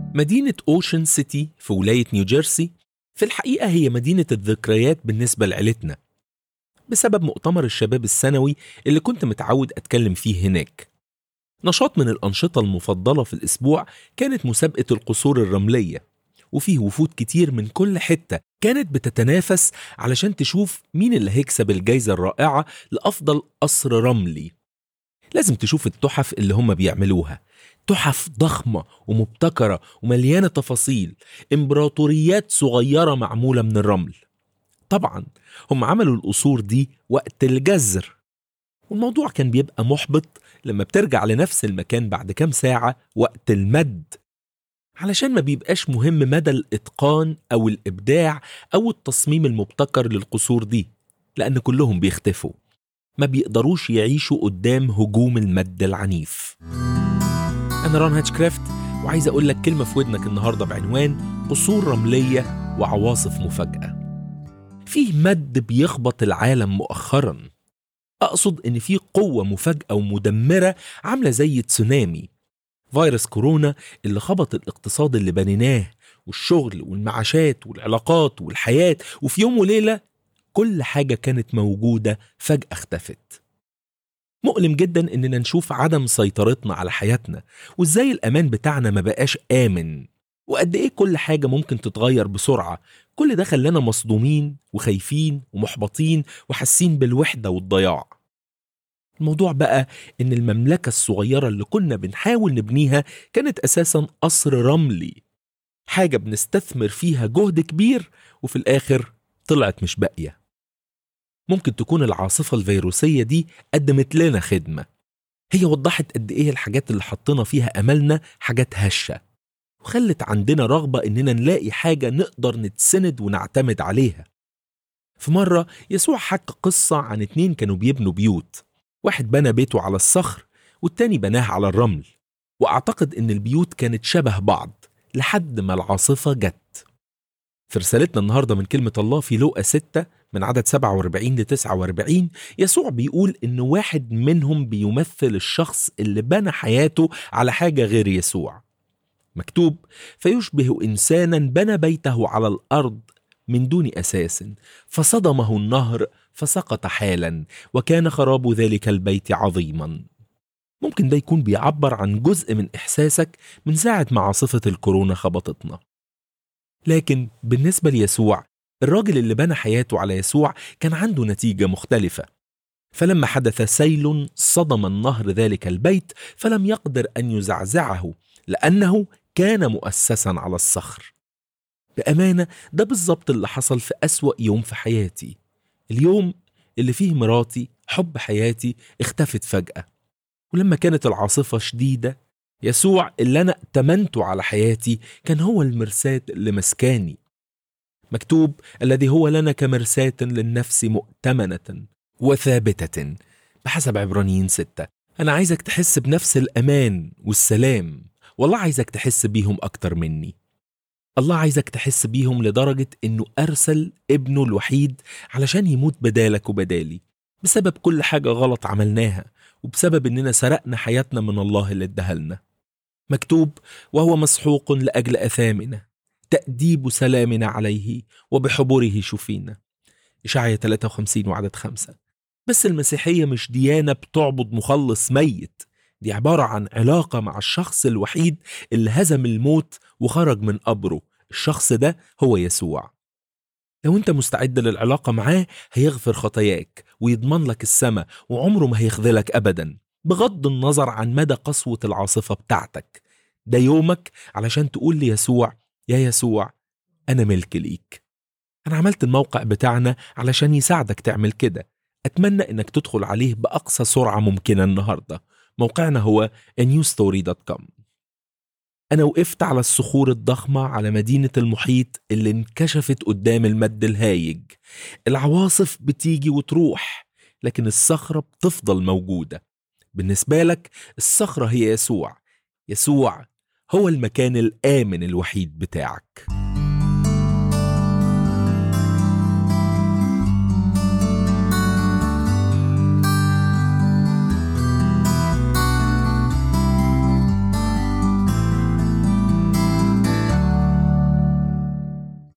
مدينة أوشن سيتي في ولاية نيوجيرسي في الحقيقة هي مدينة الذكريات بالنسبة لعيلتنا بسبب مؤتمر الشباب السنوي اللي كنت متعود أتكلم فيه هناك نشاط من الأنشطة المفضلة في الأسبوع كانت مسابقة القصور الرملية وفيه وفود كتير من كل حتة كانت بتتنافس علشان تشوف مين اللي هيكسب الجايزة الرائعة لأفضل قصر رملي لازم تشوف التحف اللي هم بيعملوها تحف ضخمة ومبتكرة ومليانة تفاصيل إمبراطوريات صغيرة معمولة من الرمل طبعا هم عملوا القصور دي وقت الجزر والموضوع كان بيبقى محبط لما بترجع لنفس المكان بعد كام ساعة وقت المد علشان ما بيبقاش مهم مدى الإتقان أو الإبداع أو التصميم المبتكر للقصور دي لأن كلهم بيختفوا ما بيقدروش يعيشوا قدام هجوم المد العنيف أنا ران هاتشكرافت وعايز أقول لك كلمة في ودنك النهاردة بعنوان قصور رملية وعواصف مفاجأة فيه مد بيخبط العالم مؤخرا أقصد إن في قوة مفاجأة ومدمرة عاملة زي تسونامي فيروس كورونا اللي خبط الاقتصاد اللي بنيناه والشغل والمعاشات والعلاقات والحياة وفي يوم وليلة كل حاجة كانت موجودة فجأة اختفت مؤلم جدا اننا نشوف عدم سيطرتنا على حياتنا وازاي الامان بتاعنا ما بقاش امن وقد ايه كل حاجة ممكن تتغير بسرعة كل ده خلانا مصدومين وخايفين ومحبطين وحاسين بالوحدة والضياع الموضوع بقى ان المملكة الصغيرة اللي كنا بنحاول نبنيها كانت اساسا قصر رملي حاجة بنستثمر فيها جهد كبير وفي الاخر طلعت مش باقية ممكن تكون العاصفة الفيروسية دي قدمت لنا خدمة هي وضحت قد ايه الحاجات اللي حطينا فيها املنا حاجات هشة وخلت عندنا رغبة اننا نلاقي حاجة نقدر نتسند ونعتمد عليها في مرة يسوع حكى قصة عن اتنين كانوا بيبنوا بيوت واحد بنى بيته على الصخر والتاني بناه على الرمل وأعتقد إن البيوت كانت شبه بعض لحد ما العاصفة جت في رسالتنا النهاردة من كلمة الله في لوقا 6 من عدد 47 ل 49 يسوع بيقول إن واحد منهم بيمثل الشخص اللي بنى حياته على حاجة غير يسوع مكتوب فيشبه إنسانا بنى بيته على الأرض من دون أساس فصدمه النهر فسقط حالا وكان خراب ذلك البيت عظيما ممكن ده يكون بيعبر عن جزء من إحساسك من ساعة ما عاصفة الكورونا خبطتنا لكن بالنسبة ليسوع الراجل اللي بنى حياته على يسوع كان عنده نتيجة مختلفة فلما حدث سيل صدم النهر ذلك البيت فلم يقدر أن يزعزعه لأنه كان مؤسسا على الصخر بأمانة ده بالظبط اللي حصل في أسوأ يوم في حياتي اليوم اللي فيه مراتي حب حياتي اختفت فجأة ولما كانت العاصفة شديدة يسوع اللي أنا ائتمنته على حياتي كان هو المرساة اللي مسكاني مكتوب الذي هو لنا كمرساة للنفس مؤتمنة وثابتة بحسب عبرانيين ستة أنا عايزك تحس بنفس الأمان والسلام والله عايزك تحس بيهم أكتر مني الله عايزك تحس بيهم لدرجة إنه أرسل ابنه الوحيد علشان يموت بدالك وبدالي بسبب كل حاجة غلط عملناها وبسبب إننا سرقنا حياتنا من الله اللي ادهلنا مكتوب وهو مسحوق لأجل أثامنا تأديب سلامنا عليه وبحبره شفينا إشعيا 53 وعدد خمسة بس المسيحية مش ديانة بتعبد مخلص ميت دي عبارة عن علاقة مع الشخص الوحيد اللي هزم الموت وخرج من قبره الشخص ده هو يسوع لو انت مستعد للعلاقة معاه هيغفر خطاياك ويضمن لك السماء وعمره ما هيخذلك أبدا بغض النظر عن مدى قسوة العاصفة بتاعتك ده يومك علشان تقول ليسوع يا يسوع أنا ملك ليك أنا عملت الموقع بتاعنا علشان يساعدك تعمل كده أتمنى إنك تدخل عليه بأقصى سرعة ممكنة النهاردة موقعنا هو newstory.com أنا وقفت على الصخور الضخمة على مدينة المحيط اللي انكشفت قدام المد الهايج العواصف بتيجي وتروح لكن الصخرة بتفضل موجودة بالنسبة لك الصخرة هي يسوع يسوع هو المكان الآمن الوحيد بتاعك